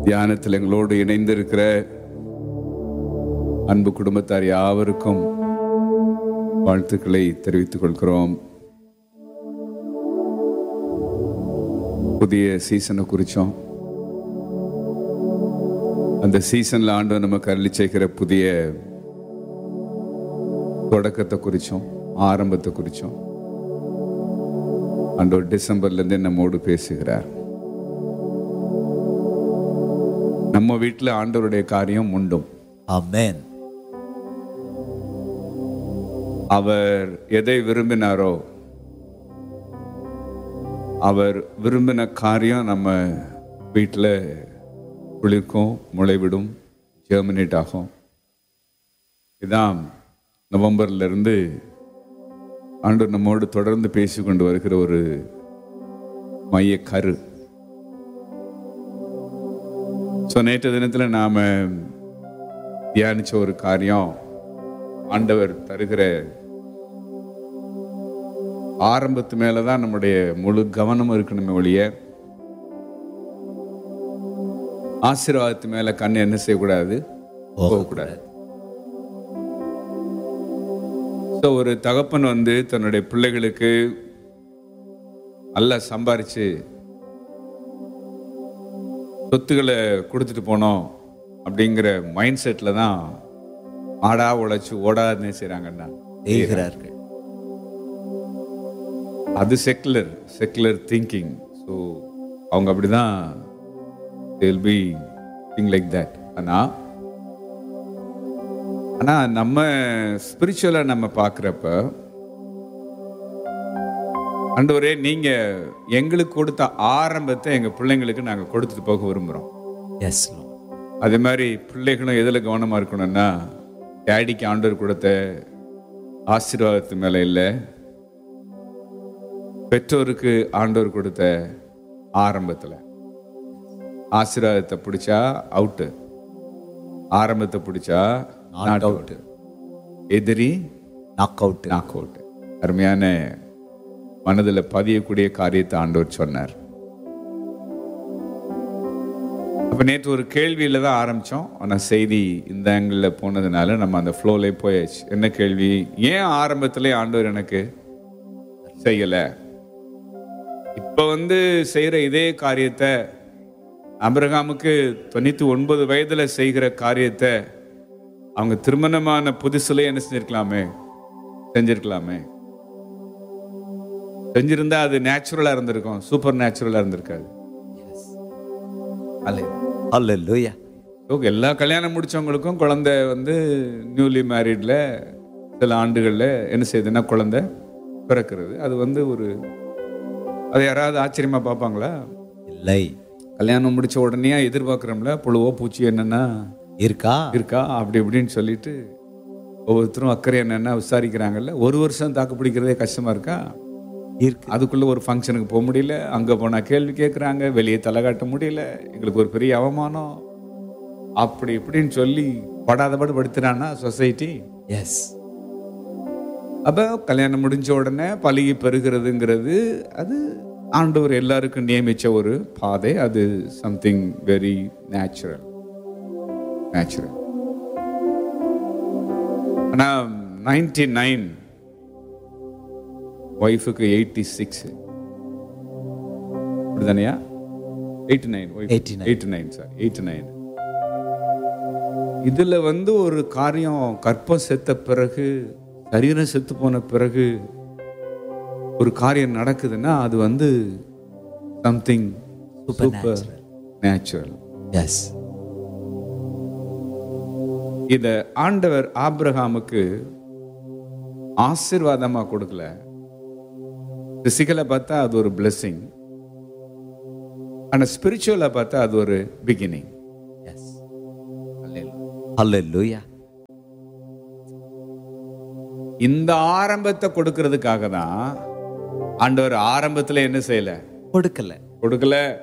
தியானத்தில் எங்களோடு இணைந்திருக்கிற அன்பு குடும்பத்தார் யாவருக்கும் வாழ்த்துக்களை தெரிவித்துக் கொள்கிறோம் புதிய சீசனை குறிச்சோம் அந்த சீசன்ல ஆண்டு நமக்கு அருளி செய்கிற புதிய தொடக்கத்தை குறிச்சோம் ஆரம்பத்தை குறிச்சோம் ஆண்டவர் டிசம்பர்ல இருந்து நம்மோடு பேசுகிறார் நம்ம வீட்டில் ஆண்டவருடைய காரியம் உண்டும் Amen. அவர் எதை விரும்பினாரோ அவர் விரும்பின காரியம் நம்ம வீட்டில் குளிர்க்கும் முளைவிடும் ஜெர்மினேட் ஆகும் இதான் நவம்பர்ல இருந்து ஆண்டு நம்மோடு தொடர்ந்து பேசிக்கொண்டு வருகிற ஒரு மைய கரு ஸோ நேற்று தினத்தில் நாம் தியானிச்ச ஒரு காரியம் ஆண்டவர் தருகிற ஆரம்பத்து மேலே தான் நம்முடைய முழு கவனம் இருக்கணுமே ஒழிய ஆசீர்வாதத்து மேலே கண் என்ன செய்யக்கூடாது போகக்கூடாது ஸோ ஒரு தகப்பன் வந்து தன்னுடைய பிள்ளைகளுக்கு நல்லா சம்பாரிச்சு சொத்துக்களை கொடுத்துட்டு போனோம் அப்படிங்கிற மைண்ட் செட்டில் தான் ஆடா உழைச்சி ஓடாதுன்னு செய்கிறாங்கன்னா செய்கிறார்கள் அது செக்குலர் செக்குலர் திங்கிங் ஸோ அவங்க அப்படிதான் will be think like that ஆனால் ஆனால் நம்ம ஸ்பிரிச்சுவலாக நம்ம பார்க்குறப்ப ஆண்டவரே நீங்கள் எங்களுக்கு கொடுத்த ஆரம்பத்தை எங்கள் பிள்ளைங்களுக்கு நாங்கள் கொடுத்துட்டு போக விரும்புகிறோம் எஸ் Lord. அதே மாதிரி பிள்ளைகளும் எதில் கவனமாக இருக்கணும்னா டேடிக்கு ஆண்டவர் கொடுத்த ஆசீர்வாதத்து மேலே இல்லை பெற்றோருக்கு ஆண்டவர் கொடுத்த ஆரம்பத்தில் ஆசீர்வாதத்தை பிடிச்சா அவுட்டு ஆரம்பத்தை பிடிச்சா நாட் அவுட்டு எதிரி Knock out. நாக் அவுட்டு அருமையான மனதில் பதியக்கூடிய காரியத்தை ஆண்டவர் சொன்னார் அப்போ நேற்று ஒரு கேள்வியில் தான் ஆரம்பித்தோம் ஆனால் செய்தி இந்த ஆங்கிளில் போனதுனால நம்ம அந்த ஃப்ளோலே போயாச்சு என்ன கேள்வி ஏன் ஆரம்பத்திலே ஆண்டவர் எனக்கு செய்யலை இப்போ வந்து செய்கிற இதே காரியத்தை அபிரகாமுக்கு தொண்ணூற்றி ஒன்பது வயதில் செய்கிற காரியத்தை அவங்க திருமணமான புதுசுல என்ன செஞ்சிருக்கலாமே செஞ்சிருக்கலாமே செஞ்சிருந்தா அது நேச்சுரலாக இருந்திருக்கும் சூப்பர் நேச்சுரலாக இருந்திருக்காது அல்ல Hallelujah. ஓகே எல்லா கல்யாணம் முடிச்சவங்களுக்கும் குழந்தை வந்து நியூலி மேரிட்ல சில ஆண்டுகளில் என்ன செய்யுதுன்னா குழந்தை பிறக்கிறது அது வந்து ஒரு அது யாராவது ஆச்சரியமா பார்ப்பாங்களா இல்லை கல்யாணம் முடிச்ச உடனே எதிர்பார்க்குறோம்ல புழுவோ பூச்சி என்னன்னா இருக்கா இருக்கா அப்படி இப்படின்னு சொல்லிட்டு ஒவ்வொருத்தரும் அக்கறை என்னென்ன விசாரிக்கிறாங்கல்ல ஒரு வருஷம் தாக்கு பிடிக்கிறதே கஷ்டமா இருக்கா இருக்கு அதுக்குள்ள ஒரு ஃபங்க்ஷனுக்கு போக முடியல அங்க போனா கேள்வி கேட்குறாங்க வெளியே தலை காட்ட முடியல எங்களுக்கு ஒரு பெரிய அவமானம் அப்படி இப்படின்னு சொல்லி படாதபாடு படுத்துறான்னா சொசைட்டி எஸ் அப்போ கல்யாணம் முடிஞ்ச உடனே பழகி பெறுகிறதுங்கிறது அது ஆண்டவர் எல்லாருக்கும் நியமிச்ச ஒரு பாதை அது சம்திங் வெரி நேச்சுரல் நேச்சுரல் ஆனால் நைன்டி நைன் ஒய்ஃபுக்கு எயிட்டி சிக்ஸ் அப்படிதானையா eighty nine 89. Eighty nine sir eighty nine இதுல வந்து ஒரு காரியம் கற்பம் செத்த பிறகு சரீரம் செத்து போன பிறகு ஒரு காரியம் நடக்குதுன்னா அது வந்து சம்திங் சூப்பர் நேச்சுரல் எஸ் இத ஆண்டவர் ஆபிரகாமுக்கு ஆசீர்வாதமா கொடுக்கல பிசிக்கலா பார்த்தா அது ஒரு blessing ஆனா ஸ்பிரிச்சுவலா பார்த்தா அது ஒரு பிகினிங் எஸ் Hallelujah. இந்த ஆரம்பத்தை கொடுக்கறதுக்காக தான் ஆண்டவர் ஆரம்பத்துல என்ன செய்யல கொடுக்கல கொடுக்கல